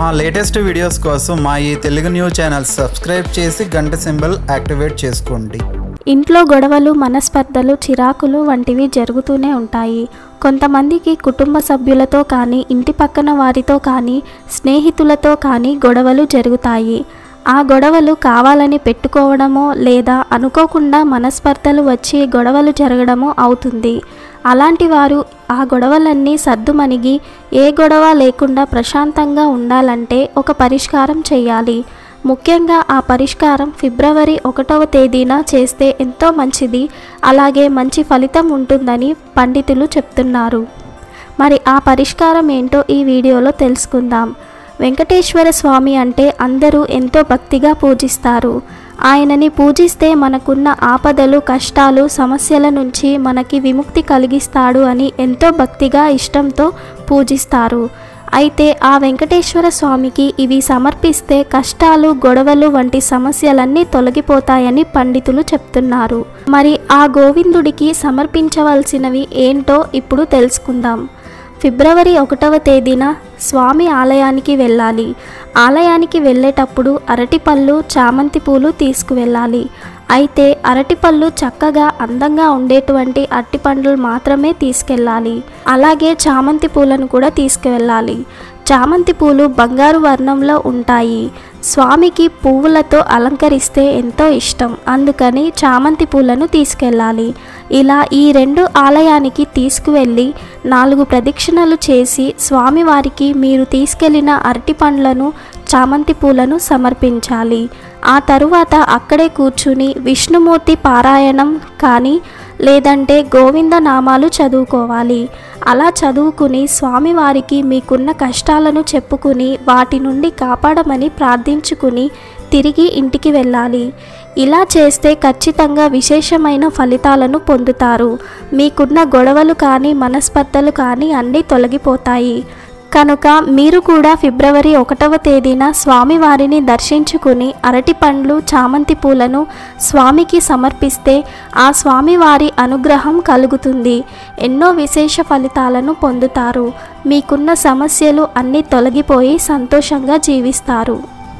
మా latest videos కోసం మా ఈ తెలుగు న్యూస్ ఛానల్ సబ్స్క్రైబ్ చేసి గంట సింబల్ యాక్టివేట్ చేసుకోండి ఇంట్లో గొడవలు మనస్పర్ధలు చిరాకులు వంటివి జరుగుతూనే ఉంటాయి కొంతమందికి కుటుంబ సభ్యులతో కానీ ఇంటి పక్కన వారితో కానీ స్నేహితులతో కానీ గొడవలు జరుగుతాయి ఆ గొడవలు కావాలని పెట్టుకోవడమో లేదా అనుకోకుండా మనస్పర్ధలు వచ్చి గొడవలు జరగడమో అవుతుంది అలాంటి వారు ఆ గొడవలన్నీ సర్దుమణిగి ఏ గొడవ లేకుండా ప్రశాంతంగా ఉండాలంటే ఒక పరిష్కారం చేయాలి ముఖ్యంగా ఆ పరిష్కారం ఫిబ్రవరి ఒకటవ తేదీన చేస్తే ఎంతో మంచిది అలాగే మంచి ఫలితం ఉంటుందని పండితులు చెప్తున్నారు మరి ఆ పరిష్కారం ఏంటో ఈ వీడియోలో తెలుసుకుందాం వెంకటేశ్వర స్వామి అంటే అందరూ ఎంతో భక్తిగా పూజిస్తారు ఆయనని పూజిస్తే మనకున్న ఆపదలు కష్టాలు సమస్యల నుంచి మనకి విముక్తి కలిగిస్తాడు అని ఎంతో భక్తిగా ఇష్టంతో పూజిస్తారు అయితే ఆ వెంకటేశ్వర స్వామికి ఇవి సమర్పిస్తే కష్టాలు గొడవలు వంటి సమస్యలన్నీ తొలగిపోతాయని పండితులు చెప్తున్నారు మరి ఆ గోవిందుడికి సమర్పించవలసినవి ఏంటో ఇప్పుడు తెలుసుకుందాం ఫిబ్రవరి ఒకటవ తేదీన స్వామి ఆలయానికి వెళ్ళాలి ఆలయానికి వెళ్ళేటప్పుడు అరటిపళ్ళు చామంతి పూలు తీసుకువెళ్ళాలి అయితే అరటిపళ్ళు చక్కగా అందంగా ఉండేటువంటి అరటిపండ్లు మాత్రమే తీసుకెళ్ళాలి అలాగే చామంతి పూలను కూడా తీసుకువెళ్ళాలి చామంతి పూలు బంగారు వర్ణంలో ఉంటాయి స్వామికి పువ్వులతో అలంకరిస్తే ఎంతో ఇష్టం అందుకని చామంతి పూలను తీసుకెళ్ళాలి ఇలా ఈ రెండు ఆలయానికి తీసుకువెళ్ళి నాలుగు ప్రదక్షిణలు చేసి స్వామివారికి మీరు తీసుకెళ్లిన అరటి పండ్లను చామంతి పూలను సమర్పించాలి ఆ తరువాత అక్కడే కూర్చుని విష్ణుమూర్తి పారాయణం కానీ లేదంటే గోవింద నామాలు చదువుకోవాలి అలా చదువుకుని స్వామివారికి మీకున్న కష్టాలను చెప్పుకుని వాటి నుండి కాపాడమని ప్రార్థించుకుని తిరిగి ఇంటికి వెళ్ళాలి ఇలా చేస్తే ఖచ్చితంగా విశేషమైన ఫలితాలను పొందుతారు మీకున్న గొడవలు కానీ మనస్పర్ధలు కానీ అన్నీ తొలగిపోతాయి కనుక మీరు కూడా ఫిబ్రవరి ఒకటవ తేదీన స్వామివారిని దర్శించుకుని అరటి పండ్లు చామంతి పూలను స్వామికి సమర్పిస్తే ఆ స్వామివారి అనుగ్రహం కలుగుతుంది ఎన్నో విశేష ఫలితాలను పొందుతారు మీకున్న సమస్యలు అన్నీ తొలగిపోయి సంతోషంగా జీవిస్తారు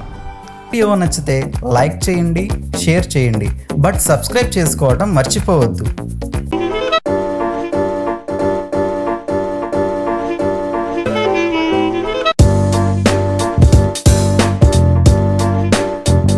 వీడియో నచ్చితే లైక్ చేయండి షేర్ చేయండి బట్ సబ్స్క్రైబ్ చేసుకోవడం మర్చిపోవద్దు